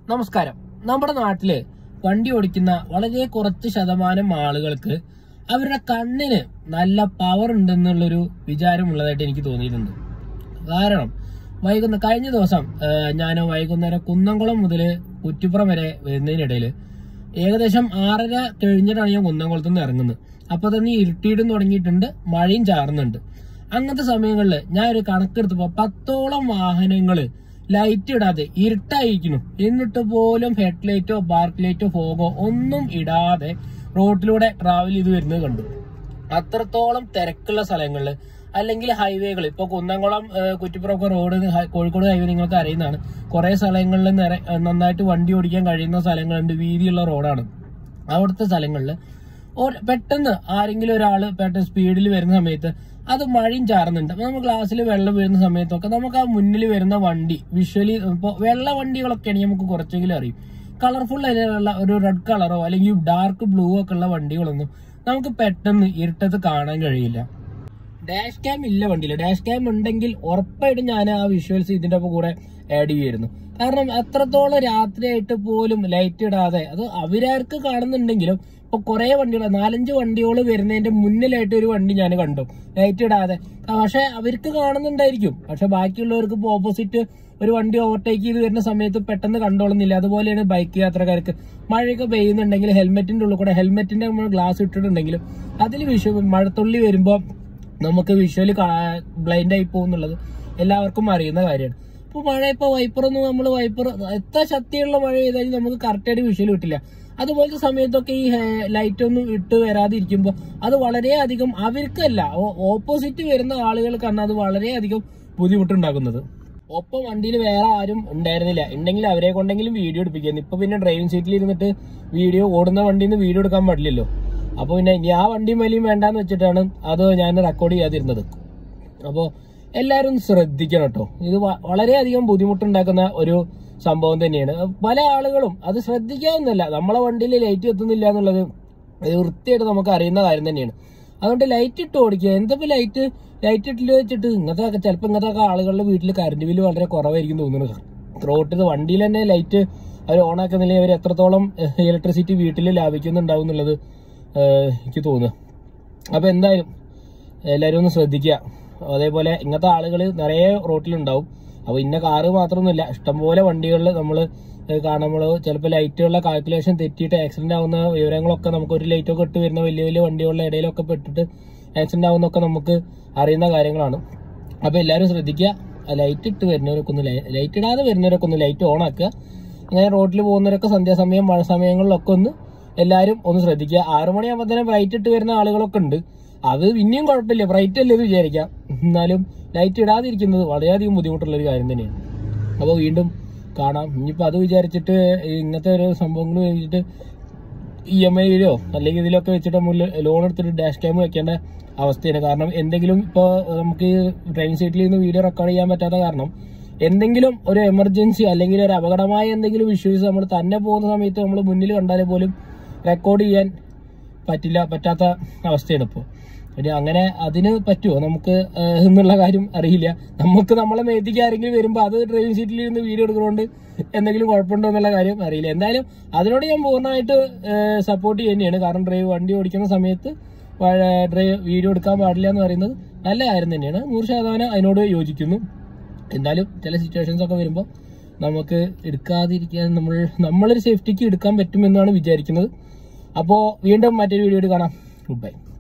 നമസ്കാരം നമ്മുടെ നാട്ടില് വണ്ടി ഓടിക്കുന്ന വളരെ കുറച്ച് ശതമാനം ആളുകൾക്ക് അവരുടെ കണ്ണിന് നല്ല പവർ ഉണ്ടെന്നുള്ളൊരു വിചാരമുള്ളതായിട്ട് എനിക്ക് തോന്നിയിട്ടുണ്ട് കാരണം വൈകുന്ന കഴിഞ്ഞ ദിവസം ഞാൻ വൈകുന്നേരം കുന്നംകുളം മുതൽ കുറ്റിപ്പുറം വരെ വരുന്നതിനിടയിൽ ഏകദേശം ആറര കഴിഞ്ഞിട്ടാണ് ഞാൻ കുന്നംകുളത്ത് നിന്ന് ഇറങ്ങുന്നത് അപ്പൊ തന്നെ ഇരുട്ടിയിടും തുടങ്ങിയിട്ടുണ്ട് മഴയും ചാറുന്നുണ്ട് അങ്ങനത്തെ സമയങ്ങളിൽ ഞാൻ ഒരു കണക്കെടുത്തപ്പോ പത്തോളം വാഹനങ്ങള് ലൈറ്റ് ഇടാതെ ഇരുട്ടായിരിക്കുന്നു എന്നിട്ട് പോലും ഹെഡ്ലൈറ്റോ ബാർക്ക് ലൈറ്റോ ഫോഗോ ഒന്നും ഇടാതെ റോഡിലൂടെ ട്രാവൽ ചെയ്ത് വരുന്നത് കണ്ടു അത്രത്തോളം തിരക്കുള്ള സ്ഥലങ്ങളിൽ അല്ലെങ്കിൽ ഹൈവേകൾ ഇപ്പൊ കുന്നംകുളം ഏഹ്, കുറ്റിപ്പുറമൊക്കെ റോഡ് ഹൈ- കോഴിക്കോട് ഹൈവേ നിങ്ങൾക്ക് അറിയുന്നതാണ് കുറെ സ്ഥലങ്ങളിൽ നിറ- നന്നായിട്ട് വണ്ടി ഓടിക്കാൻ കഴിയുന്ന സ്ഥലങ്ങളുണ്ട് വീതിയുള്ള റോഡാണ് അവിടുത്തെ സ്ഥലങ്ങളിൽ പെട്ടെന്ന് ആരെങ്കിലും ഒരാള് പെട്ടെന്ന് സ്പീഡിൽ വരുന്ന സമയത്ത് അത് മഴയും ചാറുന്നുണ്ട് അപ്പൊ നമ്മൾ ഗ്ലാസ്സിൽ വെള്ളം വീഴുന്ന സമയത്തൊക്കെ നമുക്ക് ആ മുന്നിൽ വരുന്ന വണ്ടി വിഷ്വലി ഇപ്പൊ വെള്ള വണ്ടികളൊക്കെ ആണെങ്കിൽ നമുക്ക് കുറച്ചെങ്കിലും അറിയും കളർഫുൾ അതിലുള്ള ഒരു റെഡ് കളറോ അല്ലെങ്കിൽ ഡാർക്ക് ബ്ലൂ ഒക്കെ ഉള്ള വണ്ടികളൊന്നും നമുക്ക് പെട്ടെന്ന് ഇരുട്ടത്ത് കാണാൻ കഴിയില്ല ഡാഷ് ക്യാം ഇല്ല വണ്ടിയില്ല ഡാഷ് ക്യാം ഉണ്ടെങ്കിൽ ഉറപ്പായിട്ടും ഞാൻ ആ വിഷ്വൽസ് ഇതിന്റെ ഒപ്പം കൂടെ ആഡ് ചെയ്യുമായിരുന്നു കാരണം അത്രത്തോളം രാത്രിയായിട്ട് പോലും ലൈറ്റ് ഇടാതെ അത് അവരാർക്ക് കാണുന്നുണ്ടെങ്കിലും ഇപ്പൊ കുറെ വണ്ടികൾ നാലഞ്ച് വണ്ടികൾ വരുന്നതിന്റെ മുന്നിലായിട്ട് ഒരു വണ്ടി ഞാൻ കണ്ടു ലൈറ്റ് ഇടാതെ ആ, പക്ഷെ അവർക്ക് കാണുന്നുണ്ടായിരിക്കും പക്ഷെ ബാക്കിയുള്ളവർക്ക് ഇപ്പൊ ഓപ്പോസിറ്റ് ഒരു വണ്ടി ഓവർടേക്ക് ചെയ്ത് വരുന്ന സമയത്ത് പെട്ടെന്ന് കണ്ടോളുന്നില്ല അതുപോലെയാണ് ബൈക്ക് യാത്രക്കാർക്ക് മഴയൊക്കെ പെയ്യുന്നുണ്ടെങ്കിൽ ഹെൽമെറ്റിന്റെ ഉള്ളിൽ കൂടെ ഹെൽമെറ്റിന്റെ നമ്മൾ ഗ്ലാസ് ഇട്ടിട്ടുണ്ടെങ്കിലും അതിൽ വിഷു മഴത്തുള്ളി വരുമ്പോൾ നമുക്ക് വിഷ്വലി ബ്ലൈൻഡ് ആയി പോകുന്നുള്ളത് എല്ലാവർക്കും അറിയുന്ന കാര്യമാണ് ഇപ്പൊ മഴ ഇപ്പൊ വൈപ്പറൊന്നും നമ്മൾ വൈപ്പർ എത്ര ശക്തിയുള്ള മഴ ചെയ്താലും നമുക്ക് കറക്റ്റായിട്ട് വിഷ്വൽ കിട്ടില്ല അതുപോലത്തെ സമയത്തൊക്കെ ഈ ലൈറ്റ് ഒന്നും ഇട്ട് വരാതിരിക്കുമ്പോൾ അത് വളരെയധികം അവർക്കല്ല ഓപ്പോസിറ്റ് വരുന്ന ആളുകൾക്കാണ് അത് വളരെയധികം ബുദ്ധിമുട്ടുണ്ടാക്കുന്നത് ഒപ്പം വണ്ടിയിൽ വേറെ ആരും ഉണ്ടായിരുന്നില്ല ഉണ്ടെങ്കിൽ അവരെ കൊണ്ടെങ്കിലും വീഡിയോ എടുപ്പിക്കുന്നു ഇപ്പൊ പിന്നെ ഡ്രൈവിംഗ് സീറ്റിൽ ഇരുന്നിട്ട് വീഡിയോ ഓടുന്ന വണ്ടിയിൽ നിന്ന് വീഡിയോ എടുക്കാൻ പാടില്ലല്ലോ അപ്പൊ പിന്നെ ഇനി ആ വണ്ടിയും വലിയും വേണ്ടാന്ന് വെച്ചിട്ടാണ് അത് ഞാൻ റെക്കോർഡ് ചെയ്യാതിരുന്നത് അപ്പോ എല്ലാവരും ശ്രദ്ധിക്കണം കേട്ടോ ഇത് വ- വളരെയധികം ബുദ്ധിമുട്ടുണ്ടാക്കുന്ന ഒരു സംഭവം തന്നെയാണ് പല ആളുകളും അത് ശ്രദ്ധിക്കാവുന്നല്ല നമ്മളെ വണ്ടിയിൽ ലൈറ്റ് എത്തുന്നില്ല എന്നുള്ളത് അത് വൃത്തിയായിട്ട് നമുക്ക് അറിയുന്ന കാര്യം തന്നെയാണ് അതുകൊണ്ട് ലൈറ്റ് ഇട്ട് ഓടിക്കുക എന്തപ്പോ ലൈറ്റ് ലൈറ്റ് ഇട്ടില്ല വെച്ചിട്ട് ഇങ്ങനത്തെ ചിലപ്പോൾ ഇങ്ങനത്തെ ആളുകളുടെ വീട്ടിൽ കറണ്ട് ബില്ല് വളരെ കുറവായിരിക്കും തോന്നുന്നത് റോട്ടിൽ വണ്ടിയിൽ തന്നെ ലൈറ്റ് അവർ ഓണാക്കുന്നില്ലെങ്കിൽ അവർ എത്രത്തോളം ഇലക്ട്രിസിറ്റി വീട്ടിൽ ലാഭിക്കുന്നുണ്ടാവും എന്നുള്ളത് ഏഹ്, എനിക്ക് തോന്നുന്നു അപ്പൊ എന്തായാലും എല്ലാവരും ഒന്ന് ശ്രദ്ധിക്കുക അതേപോലെ ഇങ്ങനത്തെ ആളുകൾ നിറയെ റോട്ടിലുണ്ടാവും അപ്പൊ ഇന്ന കാറ് മാത്രമൊന്നുമില്ല ഇഷ്ടംപോലെ വണ്ടികളിൽ നമ്മൾ കാണുമ്പോൾ ചിലപ്പോൾ ലൈറ്റുകളുടെ കാൽക്കുലേഷൻ തെറ്റിയിട്ട് ആക്സിഡന്റ് ആവുന്ന വിവരങ്ങളൊക്കെ നമുക്ക് ഒരു ലൈറ്റൊക്കെ ഇട്ട് വരുന്ന വലിയ വലിയ വണ്ടികളുടെ ഇടയിലൊക്കെ പെട്ടിട്ട് ആക്സിഡന്റ് ആവുന്നൊക്കെ നമുക്ക് അറിയുന്ന കാര്യങ്ങളാണ് അപ്പൊ എല്ലാവരും ശ്രദ്ധിക്കുക ലൈറ്റ് ഇട്ട് വരുന്നവരൊക്കെ ഒന്ന് ലൈറ്റ് ഇടാതെ വരുന്നവരൊക്കെ ഒന്ന് ലൈറ്റ് ഓൺ ആക്കുക അങ്ങനെ റോഡിൽ പോകുന്നവരൊക്കെ സന്ധ്യാസമയം മഴ സമയങ്ങളിലൊക്കെ ഒന്ന് എല്ലാവരും ഒന്ന് ശ്രദ്ധിക്കുക ആറു മണിയാകുമ്പോൾ തന്നെ ബ്രൈറ്റ് ഇട്ട് വരുന്ന ആളുകളൊക്കെ ഉണ്ട് അത് പിന്നെയും കുഴപ്പമില്ല ബ്രൈറ്റ് അല്ലേ എന്ന് വിചാരിക്കാം എന്നാലും ലൈറ്റ് ഇടാതിരിക്കുന്നത് വളരെയധികം ബുദ്ധിമുട്ടുള്ള ഒരു കാര്യം തന്നെയാണ് അപ്പോൾ വീണ്ടും കാണാം ഇനിയിപ്പോൾ അത് വിചാരിച്ചിട്ട് ഇങ്ങനത്തെ ഒരു സംഭവങ്ങൾ കഴിഞ്ഞിട്ട് ഇ എം ഐയിലോ അല്ലെങ്കിൽ ഇതിലൊക്കെ വെച്ചിട്ട് നമ്മൾ ലോൺ എടുത്തിട്ട് ഡാഷ് ക്യാം വെക്കേണ്ട അവസ്ഥയാണ് കാരണം എന്തെങ്കിലും ഇപ്പോൾ നമുക്ക് ഡ്രൈവിംഗ് സീറ്റിൽ നിന്ന് വീഡിയോ റെക്കോർഡ് ചെയ്യാൻ പറ്റാത്ത കാരണം എന്തെങ്കിലും ഒരു എമർജൻസി അല്ലെങ്കിൽ ഒരു അപകടമായ എന്തെങ്കിലും ഇഷ്യൂസ് നമ്മൾ തന്നെ പോകുന്ന സമയത്ത് നമ്മൾ മുന്നിൽ കണ്ടാൽ പോലും റെക്കോർഡ് ചെയ്യാൻ പറ്റില്ല പറ്റാത്ത അവസ്ഥയാണ് ഇപ്പോൾ പിന്നെ അങ്ങനെ അതിന് പറ്റുമോ നമുക്ക് ഏഹ്, എന്നുള്ള കാര്യം അറിയില്ല നമുക്ക് നമ്മളെ മേത്തിക്ക് ആരെങ്കിലും വരുമ്പോൾ അത് ഡ്രൈവിംഗ് സീറ്റിൽ ഇരുന്ന് വീഡിയോ എടുക്കുന്നതുകൊണ്ട് എന്തെങ്കിലും കുഴപ്പമുണ്ടോ എന്നുള്ള കാര്യം അറിയില്ല എന്തായാലും അതിനോട് ഞാൻ പൂർണ്ണമായിട്ട് സപ്പോർട്ട് തന്നെയാണ് കാരണം ഡ്രൈവ് വണ്ടി ഓടിക്കുന്ന സമയത്ത് ഡ്രൈവ് വീഡിയോ എടുക്കാൻ പാടില്ല എന്ന് പറയുന്നത് നല്ല കാര്യം തന്നെയാണ് നൂറ് ശതമാനം അതിനോട് യോജിക്കുന്നു എന്നാലും ചില സിറ്റുവേഷൻസ് ഒക്കെ വരുമ്പോൾ നമുക്ക് എടുക്കാതിരിക്കാൻ നമ്മൾ നമ്മളൊരു സേഫ്റ്റിക്ക് എടുക്കാൻ പറ്റുമെന്നാണ് വിചാരിക്കുന്നത് അപ്പോൾ വീണ്ടും മറ്റൊരു വീഡിയോ കാണാം ഗുഡ് ബൈ